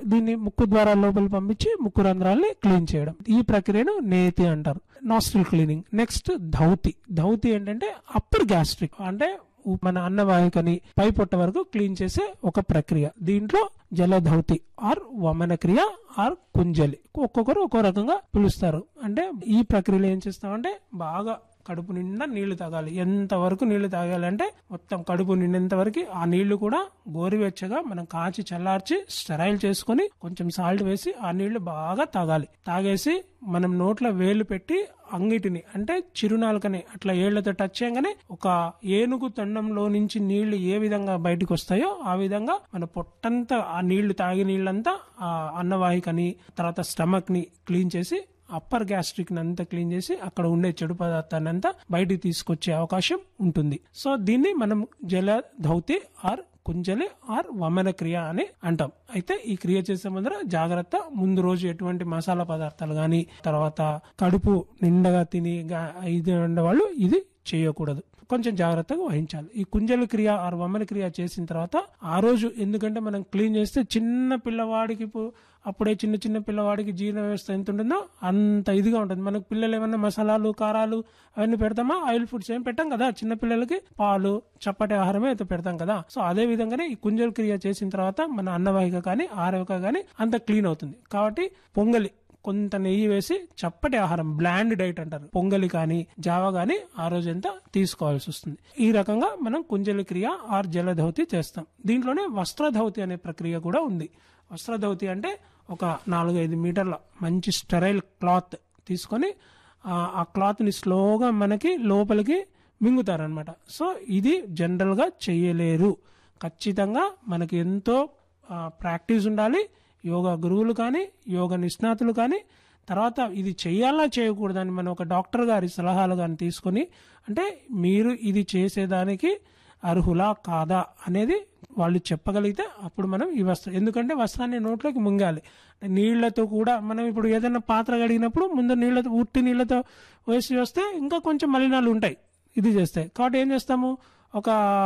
దీన్ని ముక్కు ద్వారా లోపల పంపించి ముక్కు రంధ్రాల్ని క్లీన్ చేయడం ఈ ప్రక్రియను నేతి అంటారు nostril cleaning next dhauti dhauti ఏంటంటే అప్పర్ గ్యాస్ట్రిక్ అంటే మన అన్నవాహికని పై పొట్ట వరకు క్లీన్ చేసే ఒక ప్రక్రియ దీంట్లో జలధౌతి ఆర్ వమన క్రియ ఆర్ కుంజలి ఒక్కొక్కరు ఒక్కో రకంగా పిలుస్తారు అంటే ఈ ప్రక్రియలో ఏం చేస్తామంటే బాగా కడుపు నిండా నీళ్లు తాగాలి ఎంత వరకు నీళ్లు తాగాలి అంటే మొత్తం కడుపు నిండేంత వరకు ఆ నీళ్లు కూడా గోరువెచ్చగా మనం కాచి చల్లార్చి స్టెరైల్ చేసుకొని కొంచెం సాల్ట్ వేసి ఆ నీళ్లు బాగా తాగాలి తాగేసి మనం నోట్లో వేలు పెట్టి అంగిటిని అంటే చిరునాలుకని అట్లా ఏళ్లతో టచ్ చేయగానే ఒక ఏనుగు తండంలో నుంచి నీళ్లు ఏ విధంగా బయటకు వస్తాయో ఆ విధంగా మన పొట్టంతా ఆ నీళ్లు తాగి నీళ్ళంతా ఆ అన్నవాహికని తర్వాత స్టమక్ ని క్లీన్ చేసి అప్పర్ గ్యాస్ట్రిక్ అంతా క్లీన్ చేసి అక్కడ ఉండే చెడు పదార్థాన్ని అంతా బయటికి తీసుకొచ్చే అవకాశం ఉంటుంది సో దీన్ని మనం జల ధౌతి ఆర్ కుంజలి ఆర్ వమన క్రియ అని అంటాం అయితే ఈ క్రియ చేసే ముందర జాగ్రత్త ముందు రోజు ఎటువంటి మసాలా పదార్థాలు గాని తర్వాత కడుపు నిండగా తిని గా- ఇది ఉండేవాళ్ళు ఇది చేయకూడదు కొంచెం జాగ్రత్తగా వహించాలి ఈ కుంజల క్రియ ఆర్ వమన క్రియ చేసిన తర్వాత ఆ రోజు ఎందుకంటే మనం క్లీన్ చేస్తే చిన్న పిల్లవాడికి పు- అప్పుడే చిన్న చిన్న పిల్లవాడికి జీర్ణ వ్యవస్థ ఎంత ఉంటుందో అంత ఇదిగా ఉంటుంది మనకు పిల్లలు ఏమన్నా మసాలాలు కారాలు అవన్నీ పెడతామా ఆయిల్ ఫుడ్స్ ఏం పెట్టాం కదా చిన్న పిల్లలకి పాలు చప్పటి ఆహారమే అయితే పెడతాం కదా సో అదే విధంగానే ఈ కుంజల క్రియ చేసిన తర్వాత మన అన్నవాహిక కానీ ఆరవిక కానీ అంత క్లీన్ అవుతుంది కాబట్టి పొంగలి కొంత నెయ్యి వేసి చప్పటి ఆహారం బ్లాండ్ డైట్ అంటారు పొంగలి కానీ జావా కానీ ఆ రోజు ఎంత తీసుకోవాల్సి వస్తుంది ఈ రకంగా మనం కుంజలి క్రియ ఆర్ జలధౌతి చేస్తాం దీంట్లోనే వస్త్రధౌతి అనే ప్రక్రియ కూడా ఉంది వస్త్రధౌతి అంటే ఒక నాలుగైదు మీటర్ల మంచి స్టెరైల్ క్లాత్ తీసుకొని ఆ ఆ క్లాత్ని స్లోగా మనకి లోపలికి మింగుతారనమాట సో ఇది జనరల్గా చేయలేరు ఖచ్చితంగా మనకి ఎంతో ప్రాక్టీస్ ఉండాలి యోగా గురువులు కానీ యోగా నిష్ణాతులు కానీ తర్వాత ఇది చేయాలా చేయకూడదని మనం ఒక డాక్టర్ గారి సలహాలు కానీ తీసుకొని అంటే మీరు ఇది చేసేదానికి అర్హులా కాదా అనేది వాళ్ళు చెప్పగలిగితే అప్పుడు మనం ఈ వస్త్రం ఎందుకంటే వస్త్రాన్ని నోట్లోకి ముంగాలి నీళ్లతో కూడా మనం ఇప్పుడు ఏదైనా పాత్ర కడిగినప్పుడు ముందు నీళ్లతో ఉట్టి నీళ్లతో వేసి వస్తే ఇంకా కొంచెం మలినాలు ఉంటాయి ఇది చేస్తే కాబట్టి ఏం చేస్తాము ఒక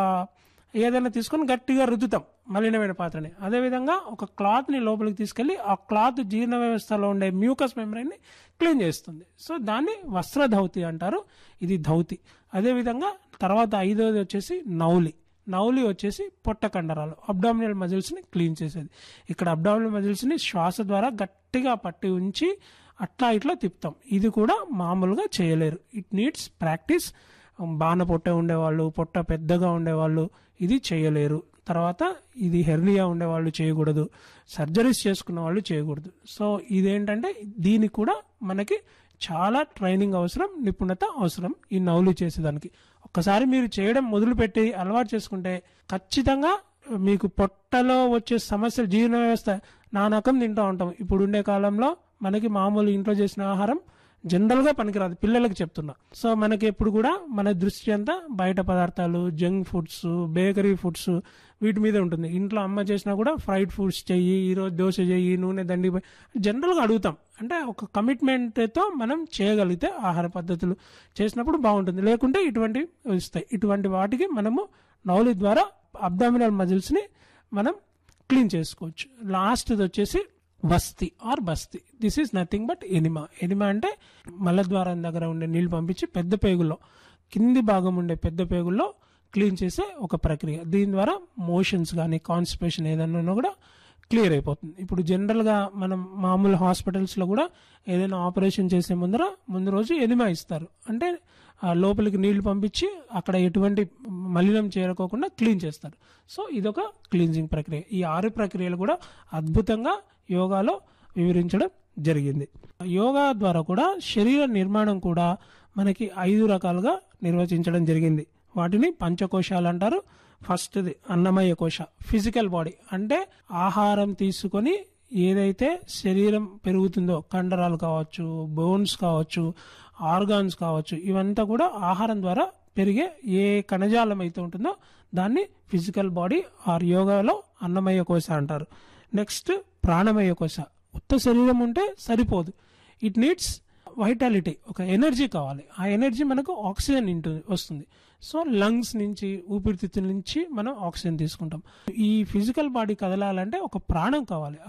ఏదైనా తీసుకొని గట్టిగా రుద్దుతాం మలినమైన పాత్రని అదేవిధంగా ఒక క్లాత్ని లోపలికి తీసుకెళ్లి ఆ క్లాత్ జీర్ణ వ్యవస్థలో ఉండే మ్యూకస్ మెమరీని క్లీన్ చేస్తుంది సో దాన్ని వస్త్ర ధౌతి అంటారు ఇది ధౌతి అదేవిధంగా తర్వాత ఐదోది వచ్చేసి నౌలి నౌలి వచ్చేసి పొట్ట కండరాలు అబ్డామినల్ మజిల్స్ ని క్లీన్ చేసేది ఇక్కడ అబ్డామినల్ మజిల్స్ ని శ్వాస ద్వారా గట్టిగా పట్టి ఉంచి అట్లా ఇట్లా తిప్పుతాం ఇది కూడా మామూలుగా చేయలేరు ఇట్ నీడ్స్ ప్రాక్టీస్ బాణ పొట్ట ఉండేవాళ్ళు పొట్ట పెద్దగా ఉండేవాళ్ళు ఇది చేయలేరు తర్వాత ఇది హెర్నియా ఉండేవాళ్ళు చేయకూడదు సర్జరీస్ చేసుకున్న వాళ్ళు చేయకూడదు సో ఇదేంటంటే దీనికి కూడా మనకి చాలా ట్రైనింగ్ అవసరం నిపుణత అవసరం ఈ నౌలు చేసేదానికి ఒక్కసారి మీరు చేయడం మొదలుపెట్టి అలవాటు చేసుకుంటే ఖచ్చితంగా మీకు పొట్టలో వచ్చే సమస్యలు జీర్ణ వ్యవస్థ నానకం తింటూ ఉంటాం ఇప్పుడు ఉండే కాలంలో మనకి మామూలు ఇంట్లో చేసిన ఆహారం జనరల్ గా పనికిరాదు పిల్లలకు చెప్తున్నా సో మనకి ఎప్పుడు కూడా మన దృష్టి అంతా బయట పదార్థాలు జంక్ ఫుడ్స్ బేకరీ ఫుడ్స్ వీటి మీద ఉంటుంది ఇంట్లో అమ్మ చేసినా కూడా ఫ్రైడ్ ఫుడ్స్ చెయ్యి ఈరోజు దోశ చెయ్యి నూనె దండి జనరల్గా అడుగుతాం అంటే ఒక కమిట్మెంట్తో మనం చేయగలిగితే ఆహార పద్ధతులు చేసినప్పుడు బాగుంటుంది లేకుంటే ఇటువంటి వస్తాయి ఇటువంటి వాటికి మనము నౌలి ద్వారా అబ్డామినల్ మజిల్స్ని మనం క్లీన్ చేసుకోవచ్చు లాస్ట్ది వచ్చేసి basti or basti this is nothing but enema enema అంటే మలద్వారం దగ్గర ఉండే నీళ్లు పంపించి పెద్ద పేగుల్లో కింది భాగం ఉండే పెద్ద పేగుల్లో క్లీన్ చేసే ఒక ప్రక్రియ దీని ద్వారా మోషన్స్ కానీ కాన్స్టిపేషన్ ఏదైనా ఉన్నా కూడా క్లియర్ అయిపోతుంది ఇప్పుడు జనరల్గా మనం మామూలు హాస్పిటల్స్లో కూడా ఏదైనా ఆపరేషన్ చేసే ముందర ముందు రోజు ఎనిమా ఇస్తారు అంటే ఆ లోపలికి నీళ్లు పంపించి అక్కడ ఎటువంటి మలినం చేరుకోకుండా క్లీన్ చేస్తారు సో ఇదొక క్లీన్జింగ్ ప్రక్రియ ఈ ఆరు ప్రక్రియలు కూడా అద్భుతంగా యోగాలో వివరించడం జరిగింది యోగా ద్వారా కూడా శరీర నిర్మాణం కూడా మనకి ఐదు రకాలుగా నిర్వచించడం జరిగింది వాటిని పంచకోశాలు అంటారు ఫస్ట్ది అన్నమయ కోశ ఫిజికల్ బాడీ అంటే ఆహారం తీసుకొని ఏదైతే శరీరం పెరుగుతుందో కండరాలు కావచ్చు బోన్స్ కావచ్చు ఆర్గాన్స్ కావచ్చు ఇవంతా కూడా ఆహారం ద్వారా పెరిగే ఏ కణజాలం అయితే ఉంటుందో దాన్ని ఫిజికల్ బాడీ ఆర్ యోగాలో అన్నమయ కోశ అంటారు నెక్స్ట్ ప్రాణమయ కోశ ఉత్త శరీరం ఉంటే సరిపోదు ఇట్ నీడ్స్ వైటాలిటీ ఒక ఎనర్జీ కావాలి ఆ ఎనర్జీ మనకు ఆక్సిజన్ ఇంటు వస్తుంది సో లంగ్స్ నుంచి ఊపిరితిత్తుల నుంచి మనం ఆక్సిజన్ తీసుకుంటాం ఈ ఫిజికల్ బాడీ కదలాలంటే ఒక ప్రాణం కావాలి